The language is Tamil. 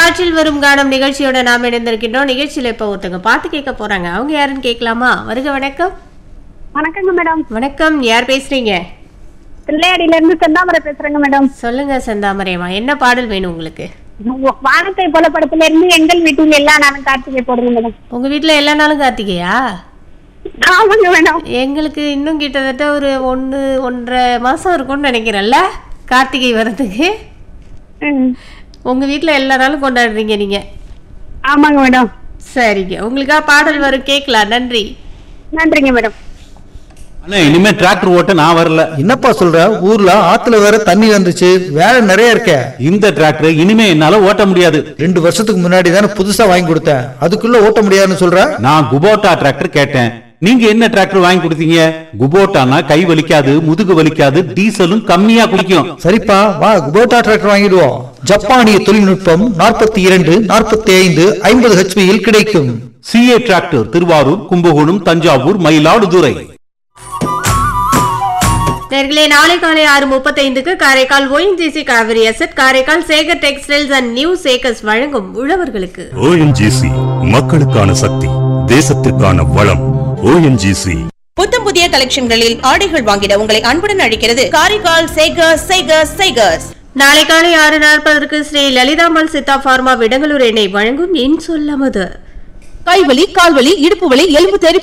காற்றில் வரும் கானம் நிகழ்ச்சியோட நாம் இணைந்திருக்கின்றோம் நிகழ்ச்சியில இப்ப ஒருத்தவங்க பாட்டு கேட்க போறாங்க அவங்க யாருன்னு கேட்கலாமா வருக வணக்கம் வணக்கங்க மேடம் வணக்கம் யார் பேசுறீங்க பிள்ளையாடியில இருந்து செந்தாமரை பேசுறேங்க மேடம் சொல்லுங்க செந்தாமரையம்மா என்ன பாடல் வேணும் உங்களுக்கு வானத்தை போல படத்துல இருந்து எங்கள் வீட்டில் எல்லா நாளும் கார்த்திகை போடுங்க மேடம் உங்க வீட்ல எல்லா நாளும் கார்த்திகையா ஆமாங்க மேடம் எங்களுக்கு இன்னும் கிட்டத்தட்ட ஒரு ஒன்று ஒன்றரை மாசம் இருக்கும்னு நினைக்கிறேன்ல கார்த்திகை வர்றதுக்கு ம். உங்க வீட்ல எல்லா நாளும் கொண்டாடுறீங்க நீங்க ஆமாங்க மேடம் சரிங்க உங்களுக்காக பாடல் வரும் கேட்கலாம் நன்றி நன்றிங்க மேடம் அண்ணா இனிமே டிராக்டர் ஓட்ட நான் வரல என்னப்பா சொல்ற ஊர்ல ஆத்துல வேற தண்ணி வந்துச்சு வேலை நிறைய இருக்க இந்த டிராக்டர் இனிமே என்னால ஓட்ட முடியாது ரெண்டு வருஷத்துக்கு முன்னாடி தானே புதுசா வாங்கி கொடுத்தேன் அதுக்குள்ள ஓட்ட முடியாதுன்னு சொல்ற நான் குபோட்டா டிராக்டர் கேட்டேன் நீங்க என்ன டிராக்டர் வாங்கி கொடுத்தீங்க குபோட்டானா கை வலிக்காது முதுகு வலிக்காது டீசலும் கம்மியா குடிக்கும் சரிப்பா வா குபோட்டா டிராக்டர் வாங்கிடுவோம் ஜப்பானிய தொழில்நுட்பம் நாற்பத்தி இரண்டு நாற்பத்தி ஐந்து ஐம்பது ஹெச்பியில் கிடைக்கும் சிஏ டிராக்டர் திருவாரூர் கும்பகோணம் தஞ்சாவூர் மயிலாடுதுறை நேர்களே நாளை காலை ஆறு முப்பத்தைந்துக்கு Karaikal ONGC Cauvery asset Karaikal Sekar textiles and new Sekars வழங்கும் உழவர்களுக்கு ஓஎன்ஜிசி மக்களுக்கான சக்தி தேசத்திற்கான வளம் ஓஎன்ஜிசி புத்தம் புதிய கலெக்ஷன்களில் ஆடைகள் வாங்கிட உங்களை அன்புடன் அழைக்கிறது காரைக்கால் சேகர்ஸ் சேகர்ஸ் சேகர்ஸ் நாளை காலை ஆறு நாற்பதற்கு ஸ்ரீ லலிதாம்பாள் சித்தா பார்மா விடங்களூர் எண்ணெய் வழங்கும் என் சொல்லமது கைவலி கால்வலி இடுப்பு வலி எலும்பு தெறி